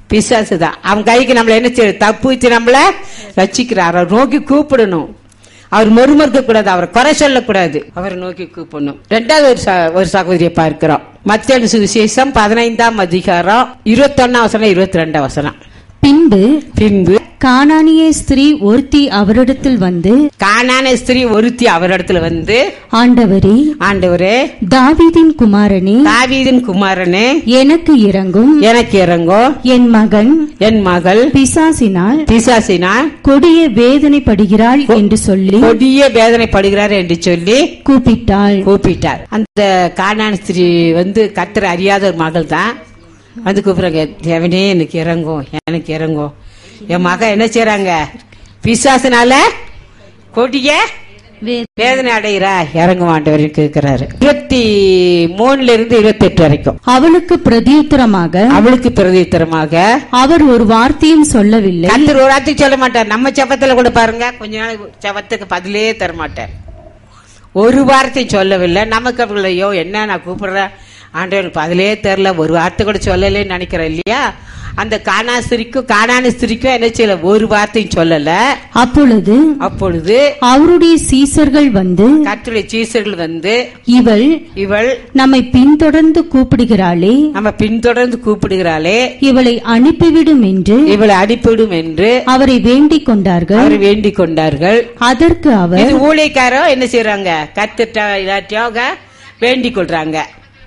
பிசாசு தான் அவன் கைக்கு நம்மள என்ன செய்ய தப்பு வச்சு நம்மள ரசிக்கிறார் அவர் நோக்கி கூப்பிடணும் அவர் மறுமறுக்க கூடாது அவரை குறை சொல்லக்கூடாது அவரை நோக்கி கூப்பிடணும் ரெண்டாவது ஒரு ச- ஒரு சகோதரியை பார்க்கிறோம் மத்திய சுவிசேஷம் பதினைந்தாம் அதிகாரம் இருபத்தொன்னாம் வசனம் இருபத்தி ரெண்டாம் வசனம் பின்பு பின்பு கானானிய ஸ்திரீ ஒருத்தி அவரிடத்தில் வந்து காணான ஸ்திரீ ஒருத்தி அவரிடத்துல வந்து ஆண்டவரே ஆண்டவரே தாவீதின் குமாரனே தாவீதின் குமாரனே எனக்கு இறங்கும் எனக்கு இறங்கோ என் மகன் என் மகள் பிசாசினால் பிசாசினால் கொடிய வேதனைப்படுகிறாள் என்று சொல்லி கொடிய வேதனைப்படுகிறார் என்று சொல்லி கூப்பிட்டாள் கூப்பிட்டார் அந்த காணான் ஸ்திரீ வந்து கத்தர் அறியாத ஒரு மகள் தான் வந்து கூப்பிடுறாங்க தேவனே எனக்கு இறங்கும் எனக்கு இறங்கும் என் மக என்ன செய்றாங்க பிசாசுனால கொடிய வேதனை அடைகிறா இறங்கும் ஆண்டவர் கேட்கிறாரு இருபத்தி மூணுல இருந்து இருபத்தி எட்டு வரைக்கும் அவளுக்கு பிரதியுத்தரமாக அவளுக்கு பிரதித்திரமாக அவர் ஒரு வார்த்தையும் சொல்லவில்லை கத்தர் ஒரு வார்த்தைக்கு சொல்ல மாட்டார் நம்ம செபத்துல கூட பாருங்க கொஞ்ச நாள் செபத்துக்கு பதிலே தர மாட்டார் ஒரு வார்த்தை சொல்லவில்லை நமக்கு அப்படி ஐயோ என்ன நான் கூப்பிடுறேன் ஆண்டவனுக்கு பதிலே தெரில ஒரு வார்த்தை கூட சொல்லலைன்னு நினைக்கிறேன் இல்லையா அந்த காணாஸ்திரிக்கும் காணானிஸ்திரிக்கும் என்ன செய்யல ஒரு வார்த்தையும் சொல்லல அப்பொழுது அப்பொழுது அவருடைய சீசர்கள் வந்து கர்த்தருடைய சீசர்கள் வந்து இவள் இவள் நம்மை பின்தொடர்ந்து கூப்பிடுகிறாளே நம்ம பின்தொடர்ந்து கூப்பிடுகிறாளே இவளை அனுப்பிவிடும் என்று இவளை அனுப்பிவிடும் என்று அவரை வேண்டிக் கொண்டார்கள் அவர் வேண்டிக் கொண்டார்கள் அதற்கு அவர் இது ஊழியக்காரோ என்ன செய்யறாங்க கத்துட்டா இல்லாட்டியோக வேண்டிக் கொள்றாங்க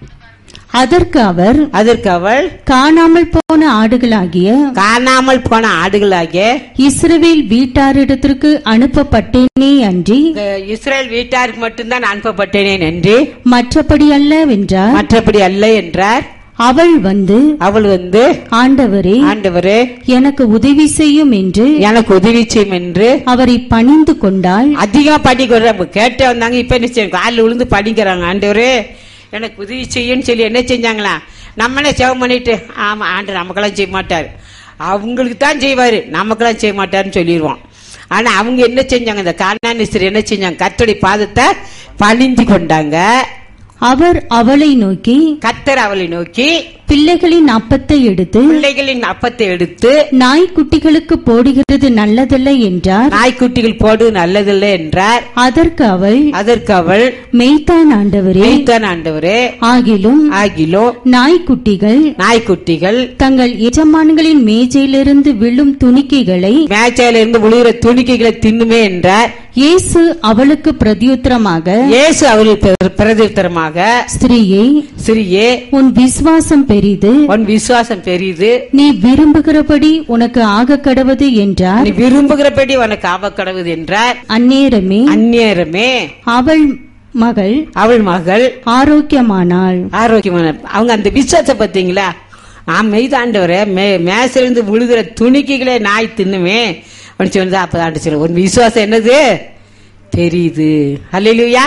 அதற்கு அவர் அதற்கு அவள் காணாமல் போன ஆடுகளாகிய காணாமல் போன ஆடுகளாகிய இஸ்ரவேல் வீட்டாரிடத்திற்கு அனுப்பப்பட்டேனே அன்றி இந்த இஸ்ரேல் வீட்டாருக்கு மட்டும்தான் அனுப்பப்பட்டேனே என்று மற்றபடி அல்லவென்றார் மற்றபடி அல்ல என்றார் அவள் வந்து அவள் வந்து ஆண்டவரே ஆண்டவரே எனக்கு உதவி செய்யும் என்று எனக்கு உதவி செய்யும் என்று அவரை பணிந்து கொண்டாள் அதிகமா படிக்கிறாங்க கேட்டு வந்தாங்க இப்ப என்ன செய்யும் காலில் விழுந்து படிக்கிறாங்க ஆண்டவரே எனக்கு உதவி செய்யுன்னு சொல்லி என்ன செஞ்சாங்களா நம்மளே செவம் பண்ணிட்டு ஆமா ஆண்டு நமக்கெல்லாம் செய்ய மாட்டார் அவங்களுக்கு தான் செய்வாரு நமக்கெல்லாம் செய்ய மாட்டாருன்னு சொல்லிடுவோம் ஆனா அவங்க என்ன செஞ்சாங்க இந்த காணானிஸ்தர் என்ன செஞ்சாங்க கத்தோடைய பாதத்தை பணிந்து கொண்டாங்க அவர் அவளை நோக்கி கத்தர் அவளை நோக்கி பிள்ளைகளின் அப்பத்தை எடுத்து பிள்ளைகளின் அப்பத்தை எடுத்து நாய்க்குட்டிகளுக்கு போடுகிறது நல்லதல்ல என்றார் நாய்க்குட்டிகள் போடு நல்லதில்லை என்றார் அதற்கு அவள் அதற்கு அவள் மெய்தான் ஆண்டவரே மெய்தான் ஆண்டவரே ஆகிலும் ஆகிலோ நாய்க்குட்டிகள் நாய்க்குட்டிகள் தங்கள் எஜமான்களின் மேஜையிலிருந்து விழும் துணிக்கைகளை மேய்ச்சல இருந்து விழுகிற துணிக்கைகளை தின்னுமே என்றார் இயேசு அவளுக்கு பிரதியுத்தரமாக இயேசு அவளுக்கு பிர- பிரதியுத்தரமாக ஸ்திரீயே சிறியே உன் விசுவாசம் பெரிது உன் விசுவாசம் பெரியது நீ விரும்புகிறபடி உனக்கு ஆக கடவது என்றார் நீ விரும்புகிறபடி உனக்கு ஆபக்கடவுது என்றார் அந்நேரமே அந்நேரமே அவள் மகள் அவள் மகள் ஆரோக்கியமானாள் ஆரோக்கியமான அவங்க அந்த விசுவாசத்தை பார்த்தீங்களா நான் மெய்தாண்டவரே மே மேசிலிருந்து விழுகிற துணிக்கைகளே நாய் தின்னுமே அப்படின்னு சொன்னதா அப்பதான் ஆண்டு சொல்ல உன் விசுவாசம் என்னது பெரியுது அல்லையா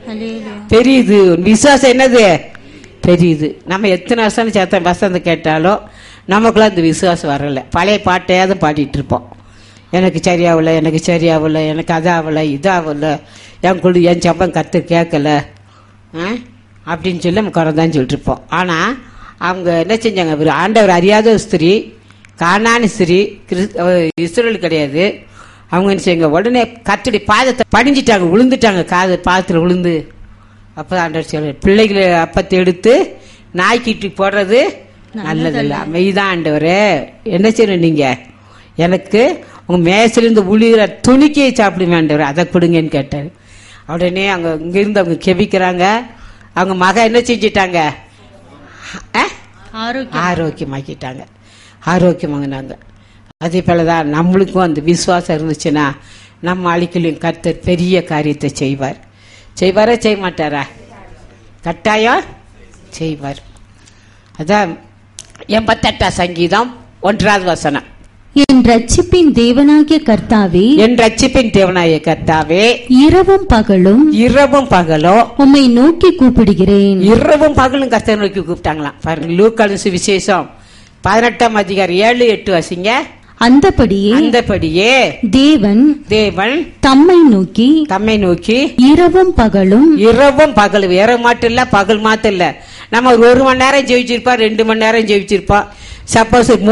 பெரியுது உன் விசுவாசம் என்னது பெரியுது நம்ம எத்தனை வருஷம் சேர்த்த வசந்த கேட்டாலும் நமக்குள்ள அந்த விசுவாசம் வரல பழைய பாட்டையாவது பாடிட்டு இருப்போம் எனக்கு சரியாகல எனக்கு சரியாகல எனக்கு அதாகல இதாகல என் குழு என் சப்பம் கத்து கேட்கல ஆ? அப்படின்னு சொல்லி நம்ம குறைதான் சொல்லிட்டு இருப்போம் ஆனால் அவங்க என்ன செஞ்சாங்க இவர் ஆண்டவர் அறியாத ஒரு ஸ்திரீ காணான ஸ்திரீ கிறிஸ் அவ- இஸ்ரேல் கிடையாது அவங்க என்ன செய்யுங்க உடனே கத்துடி பாதத்தை படிஞ்சிட்டாங்க விழுந்துட்டாங்க காது பாதத்தில் விழுந்து அப்போ ஆண்டவர் சொல்ல பிள்ளைகளை அப்பத்தை எடுத்து நாய்க்கிட்டு போடுறது நல்லதில்ல மெய்தான் ஆண்டவரே என்ன செய்யணும் நீங்க எனக்கு உங்க மேசிலிருந்து உளிகிற துணிக்கையை சாப்பிடுங்க ஆண்டவர் அதை கொடுங்கன்னு கேட்டார் உடனே அவங்க இங்கிருந்து அவங்க கெபிக்கிறாங்க அவங்க மக என்ன செஞ்சிட்டாங்க ஆ? ஆரோக்கியமாக்கிட்டாங்க ஆரோக்கியமாங்கினாங்க அதே போல தான் நம்மளுக்கும் அந்த விசுவாசம் இருந்துச்சுன்னா நம்ம அழிக்கலையும் கர்த்தர் பெரிய காரியத்தை செய்வார் செய்வாரா செய்ய மாட்டாரா கட்டாயம் செய்வார் அதான் எண்பத்தெட்டாம் சங்கீதம் ஒன்றாவது வசனம் என் ரட்சிப்பின் தேவனாகிய கர்த்தாவே என் ரட்சிப்பின் தேவனாய கர்த்தாவே இரவும் பகலும் இரவும் பகலோ உம்மை நோக்கி கூப்பிடுகிறேன் இரவும் பகலும் கர்த்தர் நோக்கி கூப்பிட்டாங்களாம் பாருங்க லூக்காலு விசேஷம் பதினெட்டாம் அதிகாரம் ஏழு எட்டு வசிங்க அந்தபடியே அந்தபடியே தேவன் தேவன் தம்மை நோக்கி தம்மை நோக்கி இரவும் பகலும் இரவும் பகல் இரவு மாட்டம் இல்ல பகல் மாட்டம் இல்ல நம்ம ஒரு ஒரு மணி நேரம் ஜெயிச்சிருப்போம் ரெண்டு மணி நேரம் ஜெயிச்சிருப்போம் சப்போஸ்